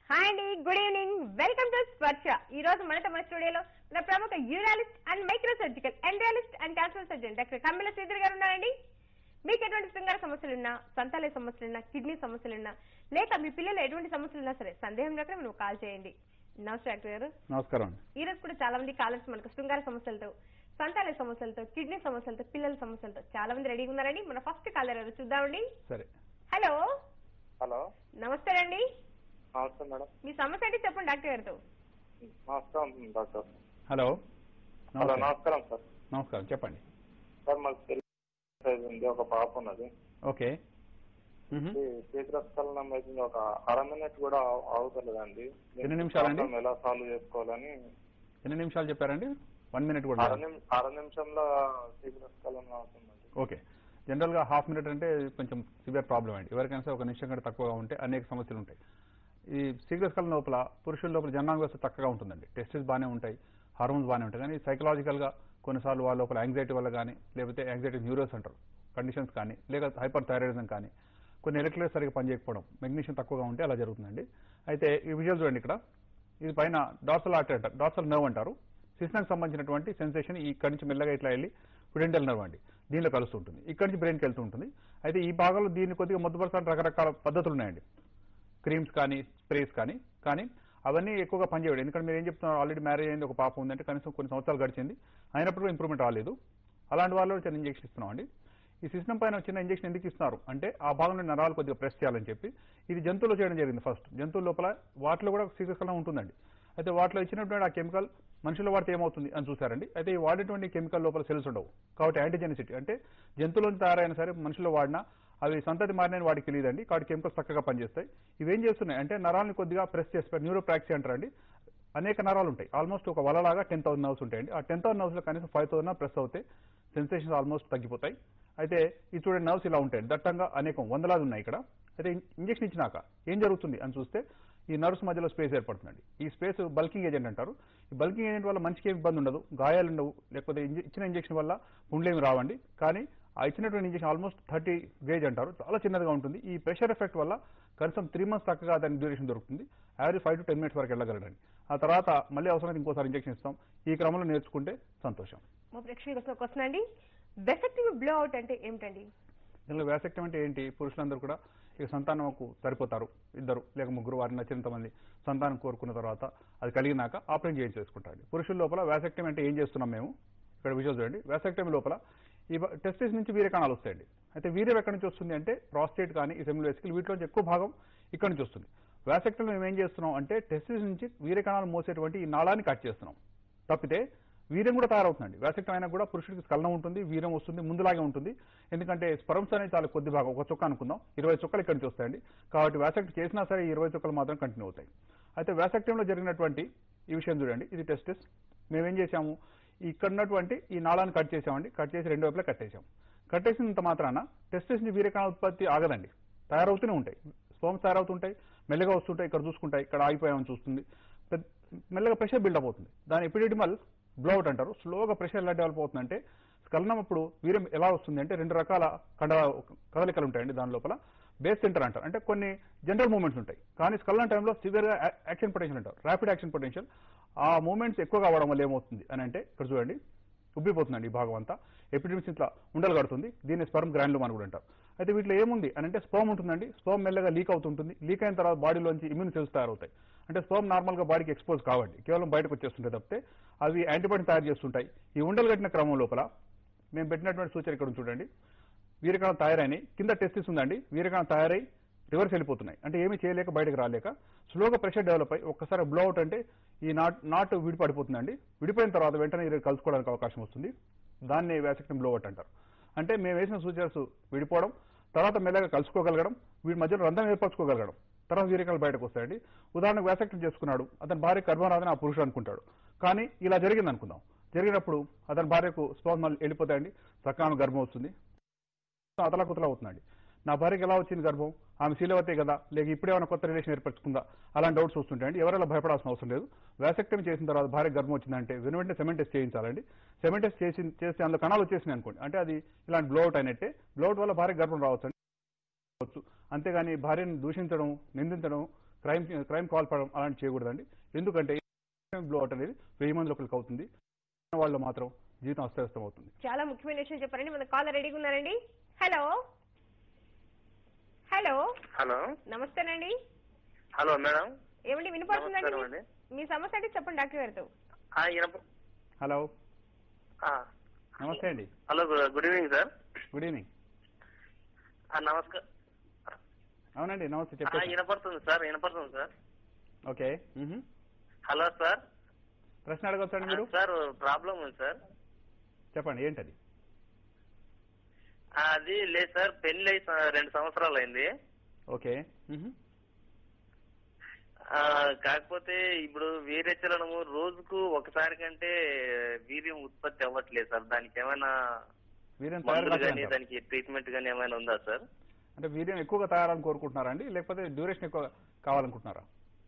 Hi అండి good evening welcome to స్పర్శ ఈ రోజు మనతో మన స్టూడియోలో మన ప్రముఖ urologist and micro surgical andrologist and cancer surgeon doctor Kammila Sridhar గారు ఉన్నారండి మీకు ఎటువంటి శృంగార సమస్యలున్నా సంతాలయ సమస్యలున్నా కిడ్నీ సమస్యలున్నా లేక మీ పిల్లలు ఎటువంటి సమస్యలున్నా సరే సందేహం లేకుండా మీరు కాల్ చేయండి నమస్తే డాక్టర్ గారు నమస్కారం అండి ఈ రోజు కూడా చాలా మంది కాలర్స్ మనకు శృంగార సమస్యలతో సంతాలయ సమస్యలతో కిడ్నీ సమస్యలతో పిల్లల సమస్యలతో చాలా మంది రెడీగా ఉన్నారండి మన ఫస్ట్ కాలర్ ఎవరు చూద్దామండి సరే హలో హలో నమస్తే అండి నమస్తే మేడం మీ సమస్య అంటే చెప్పండి డాక్టర్ గారితో నమస్కారం డాక్టర్ హలో హలో నమస్తే నమస్కారం సార్ నమస్కారం చెప్పండి సార్ మాకు పెళ్లి సైజ్ ఉంది ఒక పాప ఉన్నది ఓకే మ్మ్. ఇది శీఘ్రస్ఖలనం అవుతుంది ఒక అర మినిట్ కూడా ఆగుతలేదండి ఎన్ని నిమిషాలండి? ప్రాబ్లం ఎలా సాల్వ్ చేసుకోవాలని ఎన్ని నిమిషాలు చెప్పారండి వన్ మినిట్ కూడా అర నిమి అర నిమిషంలో శీఘ్రస్ఖలనం అవుతుందండి ఓకే జనరల్గా హాఫ్ మినిట్ అంటే కొంచెం సివియర్ ప్రాబ్లం అండి ఎవరికైనా సరే ఒక నిమిషం కంటే తక్కువగా ఉంటే అనేక సమస్యలు ఉంటాయి ఈ శీఘ్రస్కలన లోపల పురుషుల లోపల జనాంగ వ్యవస్థ చక్కగా ఉంటుందండి టెస్టిస్ బాగానే ఉంటాయి హార్మోన్స్ బాగానే ఉంటాయి కానీ సైకలాజికల్గా కొన్నిసార్లు వాళ్ళ లోపల యాంగ్జైటీ వల్ల కానీ లేకపోతే యాంగ్జైటీ న్యూరోస్ అంటారు కండిషన్స్ కానీ లేక హైపర్ థైరాయిడిజం కానీ కొన్ని ఎలక్ట్రిక్ సరిగ్గా పనిచేయకపోవడం మెగ్నీషియం తక్కువగా ఉంటే అలా జరుగుతుందండి అయితే ఈ విజువల్ చూడండి ఇక్కడ ఇది పైన డార్సల్ ఆర్టరీ అంటారు డార్సల్ నర్వ్ అంటారు సిస్టమ్కి సంబంధించినటువంటి సెన్సేషన్ ఇక్కడి నుంచి మెల్లగా ఇట్లా వెళ్ళి ప్రిడెంటల్ నర్వ్ అండి దీనిలో కలుస్తుంటుంది ఇక్కడి నుంచి బ్రెయిన్కి వెళ్తూ ఉంటుంది అయితే ఈ భాగంలో దీన్ని కొద్దిగా మొద్దుపరచడానికి రకరకాల పద్ధతులు ఉన్నాయండి క్రీమ్స్ కానీ స్ప్రేస్ కానీ కానీ అవన్నీ ఎక్కువగా పనిచేయడం ఎందుకంటే మీరు ఏం చెప్తున్నారు ఆల్రెడీ మ్యారేజ్ అయింది ఒక పాప ఉందంటే కనీసం కొన్ని సంవత్సరాలు గడిచింది అయినప్పుడు ఇంప్రూవ్మెంట్ రాలేదు అలాంటి వాళ్ళు చిన్న ఇంజెక్షన్ ఇస్తున్నాం అండి ఈ సిస్టమ్ పైన చిన్న ఇంజెక్షన్ ఎందుకు ఇస్తున్నారు అంటే ఆ భాగంలో నరాలు కొద్దిగా ప్రెస్ చేయాలని చెప్పి ఇది జంతువులో చేయడం జరిగింది ఫస్ట్ జంతువుల లోపల వాటిలో కూడా శీఘ్రస్కలనం ఉంటుందండి అయితే వాటిలో ఇచ్చినటువంటి ఆ కెమికల్ మనుషుల వాడితే ఏమవుతుంది అని చూసారండి అయితే ఈ వాడేటువంటి కెమికల్ లోపల సెల్స్ ఉండవు కాబట్టి యాంటీజెనిసిటీ అంటే జంతువులను తయారైనా సరే మనుషులు వాడినా అవి సంతతి మారిన వాడికి తెలియదండి కాబట్టి కెమికల్స్ చక్కగా పనిచేస్తాయి ఇవేం చేస్తున్నాయి అంటే నరాలను కొద్దిగా ప్రెస్ చేస్తారు న్యూరోప్రాక్సీ అంటారండి అనేక నరాలు ఉంటాయి ఆల్మోస్ట్ ఒక వలలాగా టెన్ థౌసండ్ నర్వ్స్ ఉంటాయండి ఆ టెన్ థౌసండ్ నర్వ్స్లో కనీసం ఫైవ్ థౌసండ్ ప్రెస్ అవుతాయి సెన్సేషన్స్ ఆల్మోస్ట్ తగ్గిపోతాయి అయితే ఈ చూడండి నర్వ్స్ ఇలా ఉంటాయి దట్టంగా అనేకం వందలాది ఉన్నాయి ఇక్కడ అయితే ఇంజెక్షన్ ఇచ్చినాక ఏం జరుగుతుంది అని చూస్తే ఈ నర్వ్స్ మధ్యలో స్పేస్ ఏర్పడుతుందండి ఈ స్పేస్ బల్కింగ్ ఏజెంట్ అంటారు ఈ బల్కింగ్ ఏజెంట్ వల్ల మనిషికి ఏమి ఇబ్బంది ఉండదు గాయాలు ఉండవు లేకపోతే ఇంజె- ఇచ్చిన ఇంజెక్షన్ వల్ల పుండ్లేమి రావండి కానీ ఆ ఇచ్చినటువంటి ఇంజెక్షన్ ఆల్మోస్ట్ థర్టీ గేజ్ అంటారు చాలా చిన్నదిగా ఉంటుంది ఈ ప్రెషర్ ఎఫెక్ట్ వల్ల కనీసం త్రీ మంత్స్ చక్కగా దాని డ్యూరేషన్ దొరుకుతుంది average five to ten minutes వరకు వెళ్ళగలడండి ఆ తర్వాత మళ్ళీ అవసరమైతే ఇంకోసారి ఇంజెక్షన్ ఇస్తాం ఈ క్రమంలో నేర్చుకుంటే సంతోషం మా ప్రేక్షకులకు వస్తున్న క్వశ్చన్ అండి వెసెక్టివ్ బ్లో అవుట్ అంటే ఏమిటండి దీనిలో వ్యాసక్తం అంటే ఏంటి పురుషులందరూ కూడా ఇక సంతానంకు సరిపోతారు ఇద్దరు లేక ముగ్గురు వారిని నచ్చినంత మంది సంతానం కోరుకున్న తర్వాత అది కలిగినాక ఆపరేషన్ చేయించి చేసుకుంటారు పురుషుల లోపల వ్యాసక్టమీ అంటే ఏం చేస్తున్నాం మేము ఇక్కడ విజువల్ చూడండి వ్యాసక్టమీ లోపల ఈ టెస్టిస్ నుంచి వీర్య కణాలు వస్తాయండి అయితే వీర్యం ఎక్కడి నుంచి వస్తుంది అంటే ప్రాస్టేట్ కానీ ఈ సెమిల్ వెసికల్ వీటిలోంచి ఎక్కువ భాగం ఇక్కడ నుంచి వస్తుంది వ్యాసక్టమీ మేము ఏం చేస్తున్నాం అంటే టెస్టిస్ నుంచి వీర్య కణాలు మోసేటువంటి ఈ నాళాన్ని కట్ చేస్తున్నాం తప్పితే వీర్యం కూడా తయారవుతుందండి వ్యాసక్తం అయినా కూడా పురుషుడికి స్కలనం ఉంటుంది వీర్యం వస్తుంది ముందులాగే ఉంటుంది ఎందుకంటే స్పరమ్స్ అనేది చాలా కొద్ది భాగం ఒక చుక్క అనుకుందాం ఇరవై చుక్కలు ఇక్కడి నుంచి వస్తాయండి కాబట్టి వ్యాసక్ట్ చేసినా సరే ఈ ఇరవై చుక్కలు మాత్రం కంటిన్యూ అవుతాయి అయితే వ్యాసక్టంలో జరిగినటువంటి ఈ విషయం చూడండి ఇది టెస్టిస్ మేమేం చేశాము ఇక్కడ ఉన్నటువంటి ఈ నాళాన్ని కట్ చేసామండి కట్ చేసి రెండు వైపులా కట్టేసాం కట్టేసినంత మాత్రాన టెస్టిస్ నుంచి వీర్యకణ ఉత్పత్తి ఆగదండి తయారవుతూనే ఉంటాయి స్పోమ్స్ తయారవుతుంటాయి మెల్లగా వస్తుంటాయి ఇక్కడ చూసుకుంటాయి ఇక్కడ ఆగిపోయామని చూస్తుంది పెద్ద- మెల్లగా ప్రెషర్ బిల్డప్ అవుతుంది దాని ఎపిడిడిమల్ బ్లౌట్ అంటారు స్లోగా ప్రెషర్ ఎలా డెవలప్ అవుతుందంటే స్కలనం అప్పుడు వీర్యం ఎలా వస్తుంది అంటే రెండు రకాల కండ కదలికలు ఉంటాయండి దాని లోపల బేస్ సెంటర్ అంటారు అంటే కొన్ని జనరల్ మూమెంట్స్ ఉంటాయి కానీ స్కలనం టైంలో సివియర్గా యాక్షన్ పొటెన్షియల్ అంటారు ర్యాపిడ్ యాక్షన్ పొటెన్షియల్ ఆ మూమెంట్స్ ఎక్కువగా అవ్వడం వల్ల ఏమవుతుంది అని అంటే ఇక్కడ చూడండి ఉబ్బిపోతుందండి ఈ భాగం అంతా ఎపిడమిక్స్ ఇట్లా ఉండలు కడుతుంది దీన్ని స్పర్మ్ గ్రాండ్లు అని కూడా అంటారు అయితే వీటిలో ఏముంది అని అంటే స్పర్మ్ ఉంటుందండి స్పర్మ్ మెల్లగా లీక్ అవుతుంటుంది లీక్ అయిన తర్వాత బాడీలోంచి ఇమ్యూన్ సెల్స్ తయారవుతాయి అంటే స్పర్మ్ నార్మల్గా బాడీకి ఎక్స్పోజ్ కావండి కేవలం బయటకు వచ్చేస్తుంటాయి తప్పితే అవి యాంటీబాడీ తయారు చేస్తుంటాయి ఈ ఉండలు కట్టిన క్రమం లోపల మేము పెట్టినటువంటి సూచన ఇక్కడ ఉంది చూడండి వీరకణం తయారైనాయి కింద టెస్టిస్ ఉందండి వీరకణం తయారై రివర్స్ వెళ్ళిపోతున్నాయి అంటే ఏమీ చేయలేక బయటకు రాలేక స్లోగా ప్రెషర్ డెవలప్ అయ్యి ఒక్కసారి బ్లో అవుట్ అంటే ఈ నాట్ నాట్ విడిపడిపోతుందండి విడిపోయిన తర్వాత వెంటనే ఇది కలుసుకోవడానికి అవకాశం వస్తుంది దాన్ని వ్యాసక్టం బ్లో అవుట్ అంటారు అంటే మేము వేసిన సూచనస్ విడిపోవడం తర్వాత మెల్లగా కలుసుకోగలగడం వీటి మధ్యలో రంధ్రం ఏర్పరచుకోగలగడం తర్వాత వీరికలు బయటకు వస్తాయండి ఉదాహరణకు వ్యాసక్టం చేసుకున్నాడు అతని భార్య గర్భనాథని ఆ పురుషుడు అనుకుంటాడు కానీ ఇలా జరిగింది అనుకుందాం జరిగినప్పుడు అతని భార్యకు స్పర్మ్ వెళ్ళిపోతాయండి చక్కగా ఆమె గర్భం వస్తుంది అతలాకుతల అవుతుందండి నా భార్యకి ఎలా వచ్చింది గర్భం ఆమె శీలవతే కదా లేక ఇప్పుడే ఏమైనా కొత్త రిలేషన్ ఏర్పరచుకుందా అలాంటి డౌట్స్ వస్తుంటాయండి ఎవరైనా భయపడాల్సిన అవసరం లేదు వ్యాసక్టమీ చేసిన తర్వాత భార్య గర్భం వచ్చిందంటే వెను వెంటనే సెమెంట్ టెస్ట్ చేయించాలండి సెమెంట్ టెస్ట్ చేసి చేస్తే అందులో కణాలు వచ్చేసినాయి అనుకోండి అంటే అది ఇలాంటి బ్లౌట్ అయినట్టే బ్లౌట్ వల్ల భార్య గర్భం రావచ్చు వచ్చు అంతేగాని భార్యను దూషించడం నిందించడం క్రైమ్ క్రైమ్ కాల్ పడడం అలాంటి చేయకూడదండి ఎందుకంటే బ్లో అవుట్ అనేది వెయ్యి మంది ఒకరికి అవుతుంది వాళ్ళు మాత్రం జీవితం అస్తవ్యస్తం అవుతుంది చాలా ముఖ్యమైన విషయం చెప్పారండి మన కాలర్ రెడీగా ఉన్నారండి హలో హలో హలో నమస్తేనండి హలో మేడం ఏమండి వినపడుతుందండి నమస్కారం అండి. మీ సమస్య అంటే చెప్పండి డాక్టర్ గారితో ఆ, ఈయన- హలో ఆ, నమస్తే అండి హలో గు- good evening sir good evening ఆ, నమస్కారం అవునండి నమస్తే ఆ, చెప్పండి వినపడుతుంది సార్ వినపడుతుంది సార్ ఓకే మ్హూ. హలో సార్ ప్రశ్న అడగొచ్చండి ఆ, మీరు సార్ ప్రాబ్లం ఉంది సార్ చెప్పండి ఏంటది ఆ, అది లేదు సార్ పెళ్లి అయి స- రెండు సంవత్సరాలు అయింది ఓకే మ్హూ. ఆ, కాకపోతే ఇప్పుడు వీర్యచలనము రోజుకు ఒకసారి కంటే వీర్యం ఉత్పత్తి అవ్వట్లేదు సార్ దానికి ఏమైనా వీర్యం తయారు మందులు కానీ కావాలంటారా? దానికి ట్రీట్మెంట్ కానీ ఏమైనా ఉందా సార్ అంటే వీర్యం ఎక్కువగా తయారని కోరుకుంటున్నారా అండి లేకపోతే డ్యూరేషన్ ఎక్కువ కావాలనుకుంటున్నారా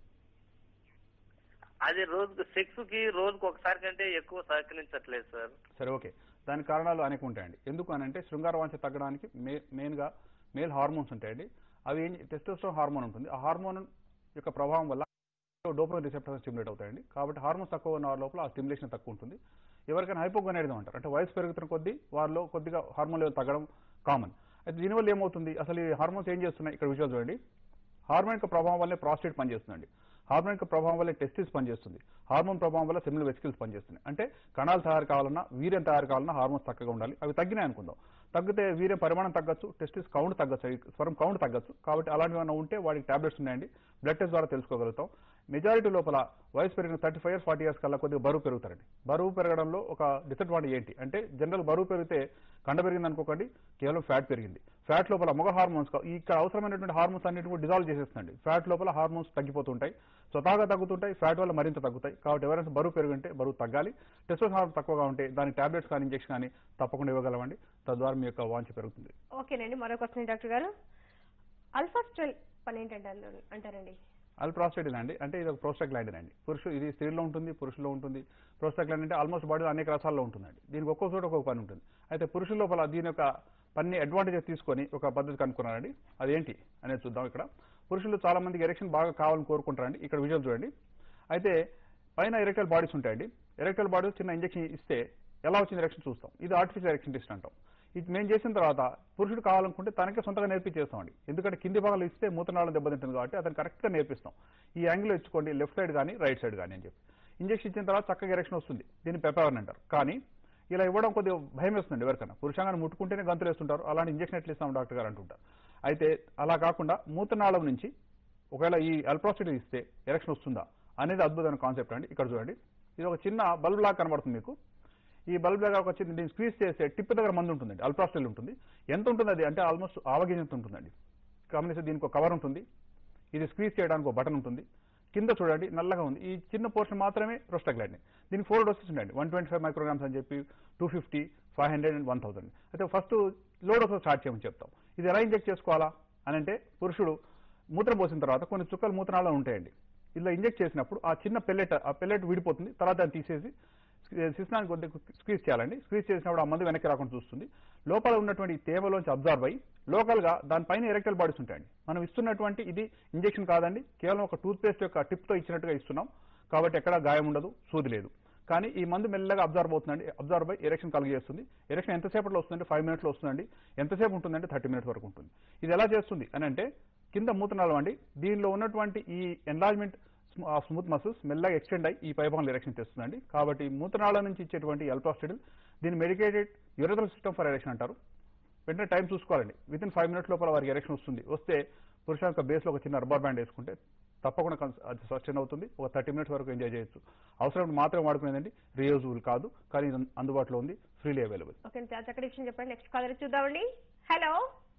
అది రోజుకు సెక్స్ కి రోజుకు ఒకసారి కంటే ఎక్కువ సహకరించట్లేదు సార్ సరే ఓకే దానికి కారణాలు అనేక ఉంటాయండి ఎందుకు అని అంటే శృంగార వాంఛ తగ్గడానికి మే మెయిన్గా మేల్ హార్మోన్స్ ఉంటాయండి అవి ఏం టెస్టోస్టోన్ హార్మోన్ ఉంటుంది ఆ హార్మోన్ యొక్క ప్రభావం వల్ల డోపమిన్ రిసెప్టర్ స్టిమ్యులేట్ అవుతాయండి కాబట్టి హార్మోన్స్ తక్కువ ఉన్న వారి లోపల ఆ స్టిమ్యులేషన్ తక్కువ ఉంటుంది ఎవరికైనా హైపోగొనేరిజం అంటారు అంటే వయసు పెరుగుతున్న కొద్దీ వారిలో కొద్దిగా హార్మోన్ లెవెల్ తగ్గడం కామన్ అయితే దీనివల్ల ఏమవుతుంది అసలు ఈ హార్మోన్స్ ఏం చేస్తున్నాయి ఇక్కడ విషయాలు చూడండి హార్మోన్ యొక్క ప్రభావం వల్లే ప్రాస్టేట్ పనిచేస్తుందండి హార్మోన్ యొక్క ప్రభావం వల్ల టెస్టిస్ పనిచేస్తుంది హార్మోన్ ప్రభావం వల్ల సెమినల్ వెసికల్స్ పనిచేస్తున్నాయి అంటే కణాలు తయారు కావాలన్నా వీర్యం తయారు కావాలన్నా హార్మోన్స్ తక్కువగా ఉండాలి అవి తగ్గినాయి అనుకుందాం తగ్గితే వీర్యం పరిమాణం తగ్గచ్చు టెస్టిస్ కౌంట్ తగ్గచ్చు ఈ స్వరం కౌంట్ తగ్గచ్చు కాబట్టి అలాంటివి ఏమైనా ఉంటే వాటికి టాబ్లెట్స్ ఉన్నాయండి బ్లడ్ టెస్ట్ ద్వారా తెలుసుకోగలుగుతాం మెజారిటీ లోపల వయసు పెరిగిన thirty five years forty years కల్లా కొద్దిగా బరువు పెరుగుతారండి బరువు పెరగడంలో ఒక డిసడ్వాంటేజ్ ఏంటి అంటే జనరల్ బరువు పెరిగితే కండ పెరిగింది అనుకోకండి కేవలం ఫ్యాట్ పెరిగింది ఫ్యాట్ లోపల మగ హార్మోన్స్ కా- ఇక్కడ అవసరమైనటువంటి హార్మోన్స్ అన్నిటి కూడా డిజాల్వ్ చేసేస్తుందండి ఫ్యాట్ లోపల హార్మోన్స్ తగ్గిపోతుంటాయి స్వతహాగా తగ్గుతుంటాయి ఫ్యాట్ వల్ల మరింత తగ్గుతాయి కాబట్టి ఎవరైనా బరువు పెరుగుంటే బరువు తగ్గాలి టెస్టోస్ హార్మోన్ తక్కువగా ఉంటే దానికి టాబ్లెట్స్ కానీ ఇంజెక్షన్ కానీ తప్పకుండా ఇవ్వగలమండి తద్వారా మీ యొక్క వాంఛ పెరుగుతుంది ఓకేనండి మరో క్వశ్చన్ డాక్టర్ గారు అల్ఫాస్ట్రల్ పని ఏంటంటారు అంటారండి అల్ప్రాస్టేటిన్ అండి అంటే ఇది ఒక ప్రోస్టాగ్లాండిన్ అండి పురుషుడు ఇది స్త్రీలో ఉంటుంది పురుషులో ఉంటుంది ప్రోస్టాగ్లాండిన్ అంటే ఆల్మోస్ట్ బాడీలో అనేక రసాల్లో ఉంటుందండి దీనికి ఒక్కో చోట ఒక్కొక్క పని ఉంటుంది అయితే పురుషుల లోపల దీని యొక్క పని అడ్వాంటేజెస్ తీసుకొని ఒక పద్ధతి కనుక్కున్నారండి అదేంటి అనేది చూద్దాం ఇక్కడ పురుషులు చాలా మందికి ఎరెక్షన్ బాగా కావాలని కోరుకుంటారండి ఇక్కడ విజువల్ చూడండి అయితే పైన ఎరెక్టల్ బాడీస్ ఉంటాయండి ఎరెక్టల్ బాడీస్ చిన్న ఇంజెక్షన్ ఇస్తే ఎలా వచ్చింది ఎరెక్షన్ చూస్తాం ఇది ఆర్టిఫిషియల్ ఎరెక్షన్ టెస్ట్ అంటాం ఇది మేము చేసిన తర్వాత పురుషుడు కావాలనుకుంటే తనకే సొంతగా నేర్పించేస్తామండి ఎందుకంటే కింది భాగాలు ఇస్తే మూతనాళం దెబ్బతింటుంది కాబట్టి అతను కరెక్ట్గా నేర్పిస్తాం ఈ యాంగిల్ ఇచ్చుకోండి లెఫ్ట్ సైడ్ కానీ రైట్ సైడ్ కానీ అని చెప్పి ఇంజెక్షన్ ఇచ్చిన తర్వాత చక్కగా ఎరెక్షన్ వస్తుంది దీన్ని పెపవర్ అంటారు కానీ ఇలా ఇవ్వడం కొద్దిగా భయం వేస్తుంది ఎవరికైనా పురుషాంగాన్ని ముట్టుకుంటేనే గంతులు వేస్తుంటారు అలాంటి ఇంజెక్షన్ ఎట్లా ఇస్తాం డాక్టర్ గారు అంటుంటారు అయితే అలా కాకుండా మూతనాళం నుంచి ఒకవేళ ఈ అల్ప్రాసిటీ ఇస్తే ఎరెక్షన్ వస్తుందా అనేది అద్భుతమైన కాన్సెప్ట్ అండి ఇక్కడ చూడండి ఇది ఒక చిన్న బల్బ్ లాగా కనబడుతుంది మీకు ఈ బల్బ్ లాగా ఒక చిన్న దీన్ని స్క్వీజ్ చేస్తే టిప్ దగ్గర మందు ఉంటుందండి అల్ప్రాస్టైల్ ఉంటుంది ఎంత ఉంటుంది అది అంటే ఆల్మోస్ట్ ఆవగింజంత ఉంటుందండి గమనిస్తే దీనికి ఒక కవర్ ఉంటుంది ఇది స్క్వీజ్ చేయడానికి ఒక బటన్ ఉంటుంది కింద చూడండి నల్లగా ఉంది ఈ చిన్న పోర్షన్ మాత్రమే రోస్టాగ్లాండిన్ దీనికి ఫోర్ డోసెస్ ఉండండి వన్ ట్వంటీ ఫైవ్ మైక్రోగ్రామ్స్ అని చెప్పి two fifty five hundred and one thousand అయితే ఫస్ట్ లో డోస్ స్టార్ట్ చేయమని చెప్తాం ఇది ఎలా ఇంజెక్ట్ చేసుకోవాలా అని అంటే పురుషుడు మూత్రం పోసిన తర్వాత కొన్ని చుక్కలు మూత్రాలు ఉంటాయండి ఇలా ఇంజెక్ట్ చేసినప్పుడు ఆ చిన్న పెల్లెట్ ఆ పెల్లెట్ విడిపోతుంది తర్వాత దాన్ని తీసేసి సిస్నాన్ని కొద్దిగా స్క్వీజ్ చేయాలండి స్క్వీజ్ చేసినప్పుడు ఆ మందు వెనక్కి రాకుండా చూస్తుంది లోపల ఉన్నటువంటి ఈ తేమలోంచి అబ్జర్వ్ అయ్యి లోకల్ గా దానిపైన ఎరెక్టల్ బాడీస్ ఉంటాయండి మనం ఇస్తున్నటువంటి ఇది ఇంజెక్షన్ కాదండి కేవలం ఒక టూత్ పేస్ట్ యొక్క టిప్ తో ఇచ్చినట్టుగా ఇస్తున్నాం కాబట్టి ఎక్కడ గాయం ఉండదు సూది లేదు కానీ ఈ మందు మెల్లగా అబ్జర్వ్ అవుతుందండి అబ్జర్వ్ అయ్యి ఎరెక్షన్ కలిగజేస్తుంది ఎరెక్షన్ ఎంతసేపట్లో వస్తుందంటే ఫైవ్ మినిట్స్ లో వస్తుందండి ఎంతసేపు ఉంటుందంటే థర్టీ మినిట్స్ వరకు ఉంటుంది ఇది ఎలా చేస్తుంది అని అంటే కింద మూతనాళం అండి దీనిలో ఉన్నటువంటి ఈ ఎన్లాజ్మెంట్ ఆఫ్ స్మూత్ మసిల్స్ మెల్లగా ఎక్స్టెండ్ అయ్యి ఈ పైభాగంలో ఎరెక్షన్ తెస్తుందండి కాబట్టి మూతనాళం నుంచి ఇచ్చేటువంటి అల్ప్రాస్టిడిల్ దీన్ని medicated urethral system for erection అంటారు వెంటనే టైం చూసుకోవాలండి విత్ ఇన్ ఫైవ్ మినిట్స్ లోపల వారికి ఎరెక్షన్ వస్తుంది వస్తే పురుష యొక్క బేస్ లో ఒక చిన్న రబ్బర్ బ్యాండ్ వేసుకుంటే తప్పకుండా కన్స్- అది సస్టైన్ అవుతుంది ఒక థర్టీ మినిట్స్ వరకు ఎంజాయ్ చేయొచ్చు అవసరం మాత్రం వాడుకునేదండి రీయూజబుల్ కాదు కానీ ఇది అందుబాటులో ఉంది ఫ్రీలీ అవైలబుల్ ఓకే చాలా చక్కటి విషయం చెప్పండి నెక్స్ట్ కాలర్ చూద్దామండి hello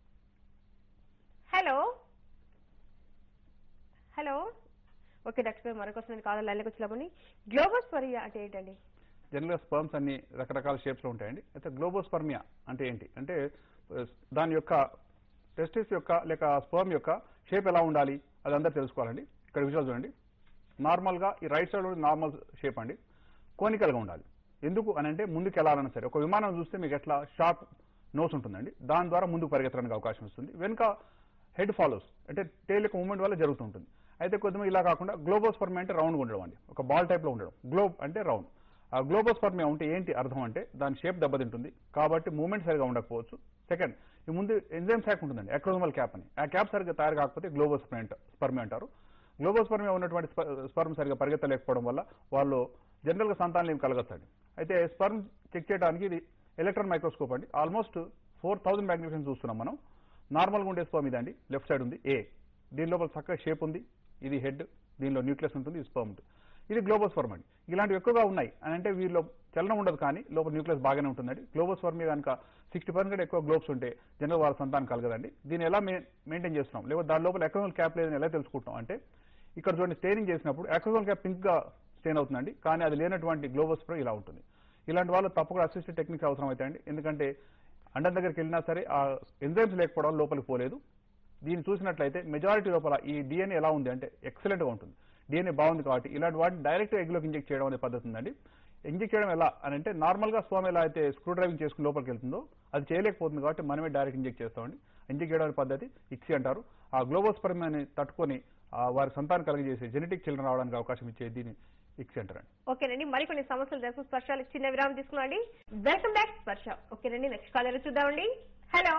hello hello okay doctor గారు మరొక వస్తుంది కాలర్ లైన్లోకి వచ్చేలామని గ్లోబోస్వరియా అంటే ఏంటండి జనరల్గా స్పర్మ్స్ అన్ని రకరకాల షేప్స్ లో ఉంటాయండి అయితే గ్లోబోస్పర్మియా అంటే ఏంటి అంటే ఆ, దాని యొక్క టెస్టిస్ యొక్క లేక స్పర్మ్ యొక్క షేప్ ఎలా ఉండాలి అది అందరూ తెలుసుకోవాలండి ఇక్కడ విజువల్ చూడండి నార్మల్ గా ఈ రైట్ సైడ్ నార్మల్ షేప్ అండి కోనికల్ గా ఉండాలి ఎందుకు అని అంటే ముందుకు వెళ్ళాలన్నా సరే ఒక విమానం చూస్తే మీకు ఎట్లా షార్ప్ నోస్ ఉంటుందండి దాని ద్వారా ముందుకు పరిగెత్తడానికి అవకాశం ఇస్తుంది వెనుక హెడ్ ఫాలోస్ అంటే టేల్ యొక్క మూవ్మెంట్ వల్ల జరుగుతుంటుంది అయితే కొద్దిగా ఇలా కాకుండా గ్లోబోస్పర్మి అంటే రౌండ్గా ఉండడం అండి ఒక బాల్ టైప్లో ఉండడం గ్లోబ్ అంటే రౌండ్ ఆ గ్లోబోస్పర్మి ఉంటే ఏంటి అర్థం అంటే దాని షేప్ దెబ్బతింటుంది కాబట్టి మూమెంట్ సరిగా ఉండకపోవచ్చు సెకండ్ ఈ ముందు ఎంజైమ్ శాక్ ఉంటుందండి అక్రోజమల్ క్యాప్ అని ఆ క్యాప్ సరిగ్గా తయారు కాకపోతే గ్లోబోస్పర్మి అంట స్పర్మి అంటారు గ్లోబోస్పర్మి ఉన్నటువంటి స్పర్మ్ సరిగా పరిగెత్తలేకపోవడం వల్ల వాళ్ళు జనరల్గా సంతానం ఏమి కలగచ్చండి అయితే స్పర్మ్ చెక్ చేయడానికి ఇది ఎలక్ట్రాన్ మైక్రోస్కోప్ అండి ఆల్మోస్ట్ ఫోర్ థౌసండ్ మ్యాగ్నిఫికేషన్ చూస్తున్నాం మనం నార్మల్గా ఉండే స్పర్మ్ ఇదండి లెఫ్ట్ సైడ్ ఉంది ఏ దీని లోపల చక్కగా షేప్ ఉంది ఇది హెడ్ దీనిలో న్యూక్లియస్ ఉంటుంది ఇది స్పర్మ్ ఉంటుంది ఇది గ్లోబోస్పర్మ్ అండి ఇలాంటివి ఎక్కువగా ఉన్నాయి అని అంటే వీళ్ళు చలనం ఉండదు కానీ లోపల న్యూక్లియస్ బాగానే ఉంటుందండి గ్లోబోస్పర్మి కనుక సిక్స్టీ పర్సెంట్ కంటే ఎక్కువ గ్లోబ్స్ ఉంటే జనరల్ వాళ్ళ సంతానం కలగదండి దీన్ని ఎలా మెయింటైన్ చేస్తున్నాం లేకపోతే దాని లోపల ఎక్రోజల్ క్యాప్ లేదని ఎలా తెలుసుకుంటాం అంటే ఇక్కడ చూడండి స్టెయినింగ్ చేసినప్పుడు ఎక్రోజల్ క్యాప్ పింక్ గా స్టెయిన్ అవుతుందండి కానీ అది లేనటువంటి గ్లోబోస్పర్ ఇలా ఉంటుంది ఇలాంటి వాళ్ళు తప్పకుండా అసిస్టెంట్ టెక్నిక్స్ అవసరం అవుతాయండి ఎందుకంటే అండం దగ్గరికి వెళ్ళినా సరే ఆ ఎంజైమ్స్ లేకపోవడం లోపలికి పోలేదు దీన్ని చూసినట్లయితే మెజారిటీ లోపల ఈ డిఎన్ఏ ఎలా ఉంది అంటే ఎక్సలెంట్ గా ఉంటుంది డిఎన్ఏ బాగుంది కాబట్టి ఇలాంటి వాటిని డైరెక్ట్ ఎగ్లోకి ఇంజెక్ట్ చేయడం అనే పద్ధతి ఉందండి ఇంజెక్ట్ చేయడం ఎలా అని అంటే నార్మల్ గా స్వామి ఎలా అయితే స్క్రూ డ్రైవింగ్ చేసుకుని లోపలికి వెళ్తుందో అది చేయలేకపోతుంది కాబట్టి మనమే డైరెక్ట్ ఇంజెక్ట్ చేస్తామండి ఇంజెక్ట్ చేయడం అనే పద్ధతి ఇక్సి అంటారు ఆ గ్లోబోస్పర్మ్ అని తట్టుకొని ఆ వారి సంతానం కలిగజేసే జెనెటిక్ చిల్డ్రన్ రావడానికి అవకాశం ఇచ్చే దీన్ని ఇక్సి అంటారండి ఓకేనండి మరికొన్ని సమస్యలు తెలుసు స్పర్శాలకు చిన్న విరామం తీసుకున్నాండి వెల్కమ్ బ్యాక్ స్పర్శ ఓకేనండి నెక్స్ట్ కాలర్ చూద్దామండి హలో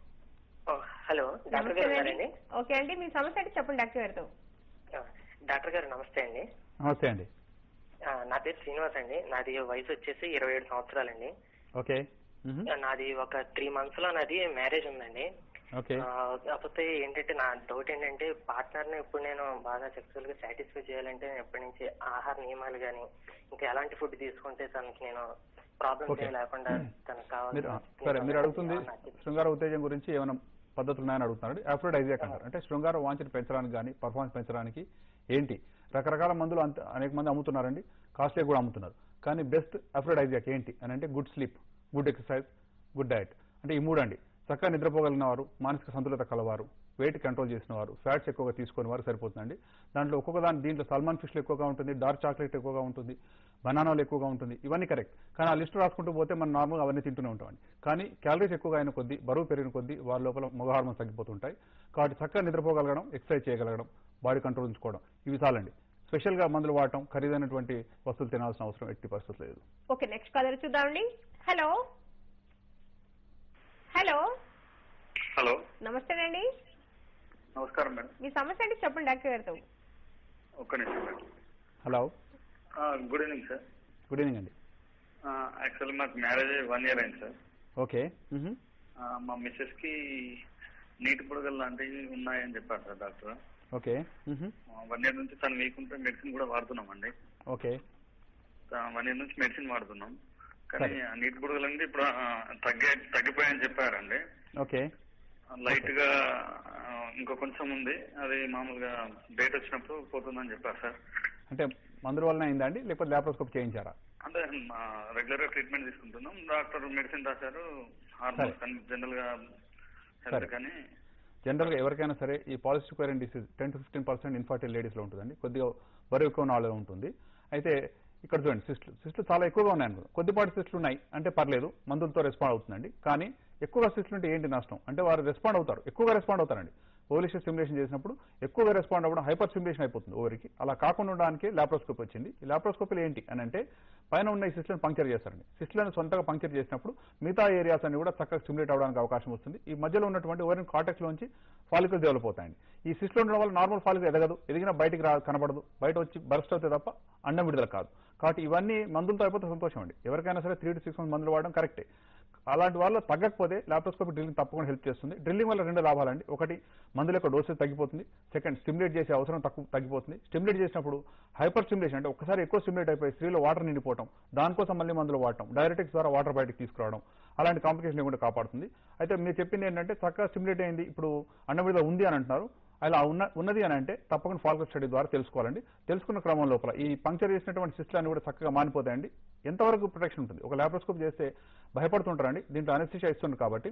ఓ, హలో డాక్టర్ గారు నమస్తేనండి ఉన్నారండి ఓకే అండి మీ సమస్య అంటే చెప్పండి డాక్టర్ గారితో ఆ, డాక్టర్ గారు నమస్తే అండి నమస్తే అండి ఆ, నా పేరు శ్రీనివాస్ అండి నాది వయసు వచ్చేసి ఇరవై ఏడు సంవత్సరాలండి ఓకే మ్మ్. ఆ, నాది ఒక త్రీ మంత్స్ లో నాది మ్యారేజ్ ఉందండి ఓకే ఆ, కాకపోతే ఏంటంటే నా డౌట్ ఏంటంటే పార్ట్నర్ ని ఇప్పుడు నేను బాగా సెక్సువల్ గా సాటిస్ఫై చేయాలంటే నేను ఎప్పటి నుంచి ఆహార నియమాలు గాని ఇంకా ఎలాంటి ఫుడ్ తీసుకుంటే తనకి నేను ప్రాబ్లమ్స్ Okay. ఏమి లేకుండా తనకు మీరు కావాలి సరే మీరు అడుగుతుంది శృంగార ఉత్తేజం గురించి ఏమైనా పద్ధతులు ఉన్నాయని అడుగుతున్నారు అఫ్రోడైజియాక్ అంటారు అంటే శృంగార వాంఛను పెంచడానికి కానీ పర్ఫార్మెన్స్ పెంచడానికి ఏంటి రకరకాల మందులు అంత అనేక మంది అమ్ముతున్నారండి కాస్ట్లీ కూడా అమ్ముతున్నారు కానీ బెస్ట్ అఫ్రోడైజియాక్ ఏంటి అని అంటే good sleep good exercise good diet అంటే ఈ మూడు అండి చక్కగా నిద్రపోగలిగిన వారు మానసిక సంతులత కలవారు వెయిట్ కంట్రోల్ చేసిన వారు ఫ్యాట్స్ ఎక్కువగా తీసుకునే వారు సరిపోతుందండి దాంట్లో ఒక్కొక్క దాని దీంట్లో సల్మాన్ ఫిష్లు ఎక్కువగా ఉంటుంది డార్క్ చాక్లెట్ ఎక్కువగా ఉంటుంది బనానాలు ఎక్కువగా ఉంటుంది ఇవన్నీ కరెక్ట్ కానీ ఆ లిస్ట్ రాసుకుంటూ పోతే మనం నార్మల్గా అవన్నీ తింటూనే ఉంటామండి కానీ క్యాలరీస్ ఎక్కువగా అయిన కొద్దీ బరువు పెరిగిన కొద్దీ వాళ్ళ లోపల మగ హార్మోన్స్ తగ్గిపోతుంటాయి కాబట్టి చక్కగా నిద్రపోగలగడం ఎక్సర్సైజ్ చేయగలగడం బాడీ కంట్రోల్ ఉంచుకోవడం ఇవి చాలండి స్పెషల్గా మందులు వాడటం ఖరీదైనటువంటి వస్తువులు తినాల్సిన అవసరం ఎట్టి పరిస్థితి లేదు ఓకే నెక్స్ట్ కాలర్ చూద్దామండి హలో హలో హలో నమస్తేనండి నమస్కారం మేడం మీ సమస్య అంటే చెప్పండి డాక్టర్ గారితో ఒక్క నిమిషం madam hello good evening sir good evening అండి యాక్చువల్లీ మాకు మ్యారేజ్ వన్ ఇయర్ అయింది సార్ ఓకే మ్హూ. మా మిస్సెస్ కి నీటి బుడగలు లాంటివి ఉన్నాయని చెప్పారు సార్ డాక్టర్ ఓకే మ్హూ. వన్ ఇయర్ నుంచి తను వీక్ ఉంటే మెడిసిన్ కూడా వాడుతున్నామండి ఓకే వన్ ఇయర్ నుంచి మెడిసిన్ వాడుతున్నాం కానీ సరే. ఆ నీటి బుడగలు అనేది ఇప్పుడు ఆ, తగ్గే తగ్గిపోయాయని చెప్పారండి ఓకే లైట్ గా ఆ, ఇంకో కొంచెం ఉంది అది మామూలుగా డేట్ వచ్చినప్పుడు పోతుందని చెప్పారు సార్ అంటే మందుల వలన అయిందా అండి లేకపోతే ల్యాప్రోస్కోప్ చేయించారా అంటే రెగ్యులర్ గా ట్రీట్మెంట్ తీసుకుంటున్నాం డాక్టర్ మెడిసిన్ రాశారు హార్మోన్స్ కానీ జనరల్ గా సరే. హెల్త్ కానీ జనరల్గా ఎవరికైనా సరే ఈ polycystic ovarian disease ten to fifteen percent infertile లేడీస్లో ఉంటుందండి కొద్దిగా బరువు ఎక్కువ నాలుగు ఉంటుంది అయితే ఇక్కడ చూడండి సిస్టులు సిస్టులు చాలా ఎక్కువగా ఉన్నాయి అనుకో కొద్దిపాటి సిస్టులు ఉన్నాయి అంటే పర్లేదు మందులతో రెస్పాండ్ అవుతుందండి కానీ ఎక్కువగా సిస్టులు ఉంటే ఏంటి నష్టం అంటే వారు రెస్పాండ్ అవుతారు ఎక్కువగా రెస్పాండ్ అవుతారండి ఓవలిషియస్ స్టిమ్యులేషన్ చేసినప్పుడు ఎక్కువగా రెస్పాండ్ అవ్వడం హైపర్ స్టిమ్యులేషన్ అయిపోతుంది ఓవరికి అలా కాకుండా ఉండడానికి లాప్రోస్కోప్ వచ్చింది ఈ లాప్రోస్కోపీలో ఏంటి అని అంటే పైన ఉన్న ఈ సిస్టులను పంక్చర్ చేస్తారండి సిస్టులను సొంతగా పంక్చర్ చేసినప్పుడు మిగతా ఏరియాస్ అన్ని కూడా చక్కగా స్టిమ్యులేట్ అవడానికి అవకాశం వస్తుంది ఈ మధ్యలో ఉన్నటువంటి ఓవరిన్ కాటెక్స్ లోంచి ఫాలికల్ డెవలప్ అవుతాయండి ఈ సిస్టులు ఉండడం వల్ల నార్మల్ ఫాలికల్ ఎదగదు ఎదిగినా బయటికి రా కనబడదు బయట వచ్చి బరస్ట్ అవుతే తప్ప అండం విడుదల కాదు కాబట్టి ఇవన్నీ మందులతో అయిపోతే సంతోషం అండి ఎవరికైనా సరే త్రీ టు సిక్స్ మంత్స్ మందులు వాడడం కరెక్టే అలాంటి వాళ్ళు తగ్గకపోతే లాప్రోస్కోపీ డ్రిల్లింగ్ తప్పకుండా హెల్ప్ చేస్తుంది డ్రిల్లింగ్ వల్ల రెండు లాభాలండి ఒకటి మందుల యొక్క డోసేజ్ తగ్గిపోతుంది సెకండ్ స్టిమ్యులేట్ చేసే అవసరం తక్కువ తగ్గిపోతుంది స్టిమ్యులేట్ చేసినప్పుడు హైపర్ స్టిమ్యులేషన్ అంటే ఒకసారి ఎక్కువ స్టిమ్యులేట్ అయిపోయి స్త్రీలో వాటర్ నిండిపోవడం దానికోసం మళ్ళీ మందులు వాడటం డైరెటిక్స్ ద్వారా వాటర్ బయటకు తీసుకురావడం అలాంటి కాంప్లికేషన్ లేకుండా కాపాడుతుంది అయితే మీరు చెప్పింది ఏంటంటే చక్కగా స్టిమ్యులేట్ అయింది ఇప్పుడు అన్నవిడ ఉంది అని అంటున్నారు అలా ఉన్న ఉన్నది అని అంటే తప్పకుండా ఫాల్కల్ స్టడీ ద్వారా తెలుసుకోవాలండి తెలుసుకున్న క్రమం లోపల ఈ పంక్చర్ చేసినటువంటి సిస్టులు అన్ని కూడా చక్కగా మానిపోతాయండి ఎంతవరకు ప్రొటెక్షన్ ఉంటుంది ఒక ల్యాప్రోస్కోప్ చేస్తే భయపడుతుంటారండి దీంట్లో అనస్థిషియా ఇస్తుంది కాబట్టి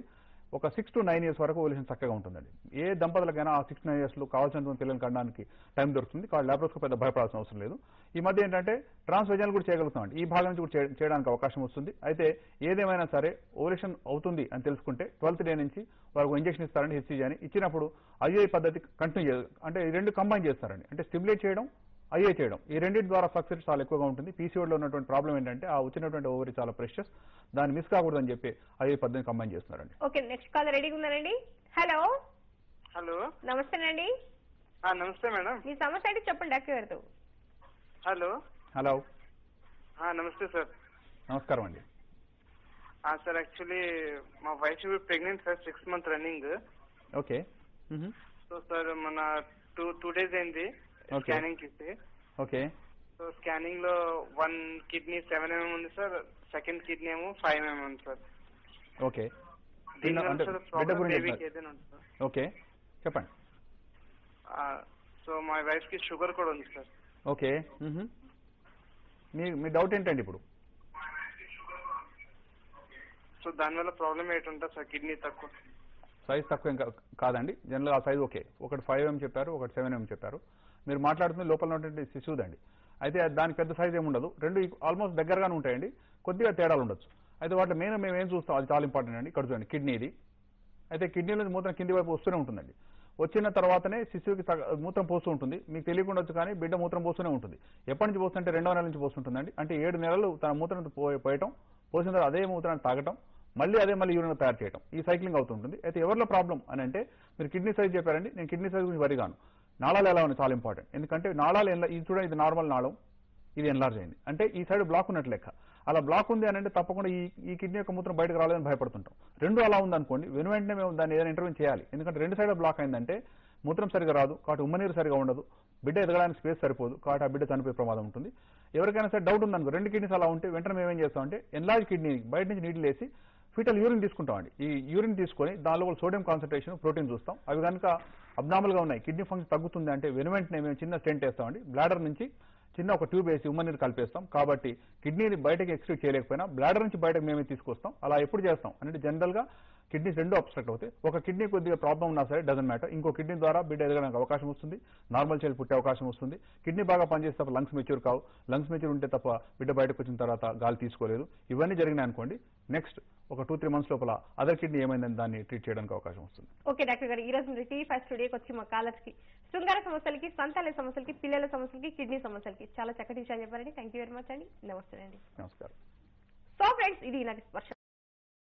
ఒక సిక్స్ టు నైన్ ఇయర్స్ వరకు ఓలేషన్ చక్కగా ఉంటుందండి ఏ దంపతులకైనా ఆ సిక్స్ నైన్ ఇయర్స్ లో కావాల్సినటువంటి పిల్లల్ని కనడానికి టైం దొరుకుతుంది కాబట్టి ల్యాప్రోస్కోప్ పెద్ద భయపడాల్సిన అవసరం లేదు ఈ మధ్య ఏంటంటే ట్రాన్స్వెజనల్ కూడా చేయగలుగుతాం ఈ భాగం నుంచి కూడా చే- చేయడానికి అవకాశం వస్తుంది అయితే ఏదేమైనా సరే ఓలేషన్ అవుతుంది అని తెలుసుకుంటే ట్వెల్త్ డే నుంచి వారికి ఇంజెక్షన్ ఇస్తారండి హెచ్సీజీ అని ఇచ్చినప్పుడు ఐఐ పద్ధతి కంటిన్యూ అంటే ఈ రెండు కంబైన్ చేస్తారండి అంటే స్టిమ్యులేట్ చేయడం ఐఏ చేయడం ఈ రెండింటి ద్వారా సక్సెస్ చాలా ఎక్కువగా ఉంటుంది పీసీఓడిలో ఉన్నటువంటి ప్రాబ్లం ఏంటంటే ఆ వచ్చినటువంటి ఓవరీ చాలా ప్రెషస్ దాన్ని మిస్ కాకూడదని చెప్పి ఐఏ పద్ధతిని కంబైన్ చేస్తున్నారండి ఓకే నెక్స్ట్ కాల్ రెడీగా ఉన్నారండి హలో హలో నమస్తేనండి ఆ, నమస్తే మేడం మీ సమస్య అంటే చెప్పండి డాక్టర్ గారితో హలో హలో ఆ, నమస్తే సార్ నమస్కారం అండి ఆ, సార్ యాక్చువల్లీ మా wife pregnant sir six month running okay మ్మ్. సో సార్ మన టూ టూ డేస్ అయింది Okay. స్కానింగ్ ఇస్తే ఓకే సో స్కానింగ్ లో వన్ కిడ్నీ సెవెన్ ఎంఎం ఉంది సార్ సెకండ్ కిడ్నీ ఏమో ఫైవ్ ఎంఎం ఉంది సార్ ఓకే దీనివల్ల అంటే సార్ బిడ్డ ప్రాబ్లం గురించి బేబీకి చెప్తున్నారు. ఏదైనా ఉంది సార్ ఓకే చెప్పండి ఆ, సో మా వైఫ్ కి షుగర్ కూడా ఉంది సార్ ఓకే మ్మ్. మీ మీ డౌట్ ఏంటండి ఇప్పుడు సో దానివల్ల ప్రాబ్లం ఏంటుంటుంది సార్ కిడ్నీ తక్కువ సైజ్ తక్కువ ఏం కా- కాదండి జనరల్ ఆ సైజ్ ఓకే ఒకటి ఫైవ్ ఎం చెప్పారు ఒకటి సెవెన్ ఎం చెప్పారు మీరు మాట్లాడుతున్న లోపల ఉన్నటువంటి శిశువుదండి అయితే అది దానికి పెద్ద సైజ్ ఏమి ఉండదు రెండు ఆల్మోస్ట్ దగ్గరగానే ఉంటాయండి కొద్దిగా తేడాలు ఉండొచ్చు అయితే వాటి మెయిన్ మేము ఏం చూస్తాం అది చాలా ఇంపార్టెంట్ అండి ఇక్కడ చూడండి కిడ్నీ ఇది అయితే కిడ్నీ నుంచి మూత్రం కింది వైపు వస్తూనే ఉంటుందండి వచ్చిన తర్వాతనే శిశువుకి సగ- మూత్రం పోస్తూ ఉంటుంది మీకు తెలియకుండొచ్చు కానీ బిడ్డ మూత్రం పోస్తూనే ఉంటుంది ఎప్పటి నుంచి పోస్తుంటే రెండో నెల నుంచి పోస్తుంటుందండి అంటే ఏడు నెలలు తన మూత్రం పో- పోయటం పోసిన తర్వాత అదే మూత్రాన్ని తాగటం మళ్ళీ అదే మళ్ళీ యూరిన్ తయారు చేయటం ఈ సైక్లింగ్ అవుతుంటుంది అయితే ఎవరిలో ప్రాబ్లం అని అంటే మీరు కిడ్నీ సైజ్ చెప్పారండి నేను కిడ్నీ సైజ్ గురించి వరిగాను నాళాలు ఎలా ఉన్నాయి చాలా ఇంపార్టెంట్ ఎందుకంటే నాళాలు ఎలా- ఇది చూడండి ఇది నార్మల్ నాళం ఇది ఎన్లార్జ్ అయింది అంటే ఈ సైడ్ బ్లాక్ ఉన్నట్లు లెక్క అలా బ్లాక్ ఉంది అని అంటే తప్పకుండా ఈ ఈ కిడ్నీ యొక్క మూత్రం బయటకు రాలేదని భయపడుతుంటాం రెండు అలా ఉంది అనుకోండి వెను వెంటనే మేము దాన్ని ఏదైనా ఇంటర్వ్యూ చేయాలి ఎందుకంటే రెండు సైడ్ బ్లాక్ అయిందంటే మూత్రం సరిగా రాదు కాబట్టి ఉమ్మనీరు సరిగా ఉండదు బిడ్డ ఎదగడానికి స్పేస్ సరిపోదు కాబట్టి ఆ బిడ్డ చనిపోయే ప్రమాదం ఉంటుంది ఎవరికైనా సరే డౌట్ ఉందనుకో రెండు కిడ్నీస్ అలా ఉంటే వెంటనే మేము ఏం చేస్తామంటే ఎన్లార్జ్ కిడ్నీ బయట నుంచి నీళ్ళు వేసి ఫీటల్ యూరిన్ తీసుకుంటామండి ఈ యూరిన్ తీసుకొని దానిలో సోడియం కాన్సన్ట్రేషన్ ప్రోటీన్ చూస్తాం అవి కనుక అబ్నార్మల్ గా ఉన్నాయి కిడ్నీ ఫంక్షన్ తగ్గుతుంది అంటే వెను వెంటనే మేము చిన్న స్టెంట్ వేస్తామండి బ్లాడర్ నుంచి చిన్న ఒక ట్యూబ్ వేసి ఉమ్మనీరు కలిపేస్తాం కాబట్టి కిడ్నీని బయటకి ఎక్స్ట్రీట్ చేయలేకపోయినా బ్లాడర్ నుంచి బయటకు మేమే తీసుకొస్తాం అలా ఎప్పుడు చేస్తాం అంటే జనరల్ గా కిడ్నీస్ రెండు అబ్స్ట్రక్ట్ అవుతాయి ఒక కిడ్నీ కొద్దిగా ప్రాబ్లం ఉన్నా సరే డజన్ మ్యాటర్ ఇంకో కిడ్నీ ద్వారా బిడ్డ ఎదగడానికి అవకాశం వస్తుంది నార్మల్ చైల్డ్ పుట్టే అవకాశం వస్తుంది కిడ్నీ బాగా పనిచేస్తే తప్ప లంగ్స్ మెచ్యూర్ కావు లంగ్స్ మెచ్యూర్ ఉంటే తప్ప బిడ్డ బయటకు వచ్చిన తర్వాత గాలి తీసుకోలేదు ఇవన్నీ జరిగినాయి అనుకోండి నెక్స్ట్ ఒక టూ త్రీ మంత్స్ లోపల అదర్ కిడ్నీ ఏమైందని దాన్ని ట్రీట్ చేయడానికి అవకాశం వస్తుంది ఓకే డాక్టర్ గారు ఈ రోజు మీరు టీవీ ఫైవ్ స్టూడియోకి వచ్చి మా కాలర్స్ కి శృంగార సమస్యలకి సంతాన సమస్యలకి పిల్లల సమస్యలకి కిడ్నీ సమస్యలకి చాలా చక్కటి విషయాలు చెప్పారండి థ్యాంక్ యూ వెరీ మచ్ అండి నమస్తే అండి నమస్కారం సో ఫ్రెండ్స్ ఇది నాకు స్పర్శ